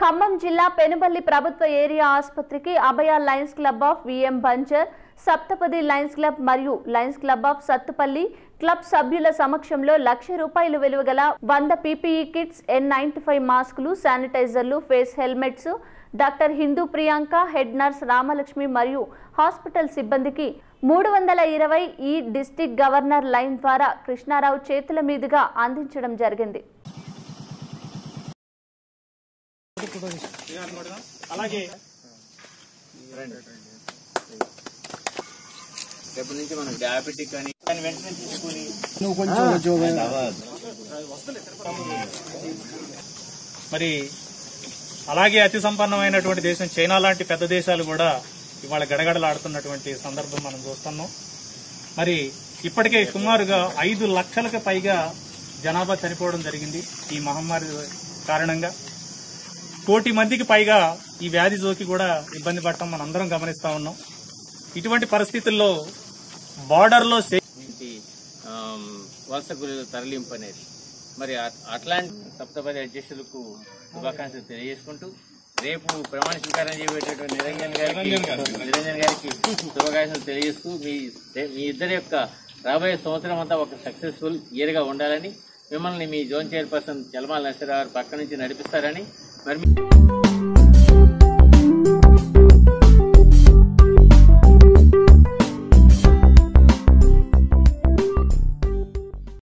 ఖమ్మం జిల్లా పెనుబల్లి ప్రభుత్వ ఏరియా ఆసుపత్రికి Abhaya Lions club of VM Banjar Saptapadi Lions club మరియు Lions club of Sathupalli club సభ్యుల సమక్షంలో లక్ష రూపాయలు విలువగల వంద PPE kits N ninety five మాస్కులు శానిటైజర్లు face helmets doctor Hindu Priyanka head nurse Ramalakshmi మరియు హాస్పిటల్ సిబ్బందికి మూడు వందల ఇరవై ఈ డిస్టిక్ గవర్నర్ లైన్ ద్వారా కృష్ణారావు చేతుల మీదుగా అందించడం జరిగింది అలాగే రేపు నుంచి మనం డయాబెటిక్ అని దాన్ని వెంటనే తీసుకుని మరి అలాగే అతి సంపన్నమైనటువంటి దేశం చైనా లాంటి పెద్ద దేశాలు కూడా ఇవాళ గడగడలాడుతున్నటువంటి సందర్భం మనం చూస్తున్నాం మరి ఇప్పటికే సుమారుగా ఐదు లక్షలకు పైగా జనాభా చనిపోవడం జరిగింది ఈ మహమ్మారి కారణంగా కోటి మందికి పైగా ఈ వ్యాధి జోకి కూడా ఇబ్బంది పడటం మనం అందరం గమనిస్తా ఉన్నాం ఇటువంటి పరిస్థితుల్లో బార్డర్లో సే- నుంచి ఆమ్, వలస గురుల తరలింపు అనేది మరి అట్- అట్లాంటి సప్తపది అధ్యక్షులకు శుభాకాంక్షలు తెలియజేసుకుంటూ రేపు ప్రమాణ స్వీకారం చేయబోయేటటువంటి నిరంజన్ గారికి నిరంజన్ గారికి శుభాకాంక్షలు తెలియజేస్తూ మీ మీ ఇద్దరి యొక్క రాబోయే సంవత్సరం అంతా ఒక సక్సెస్ఫుల్ ఇయర్ గా ఉండాలని మిమ్మల్ని మీ జోన్ చైర్పర్సన్ చలమాల నరసరావు గారు పక్క నుంచి నడిపిస్తారని మరి మీ-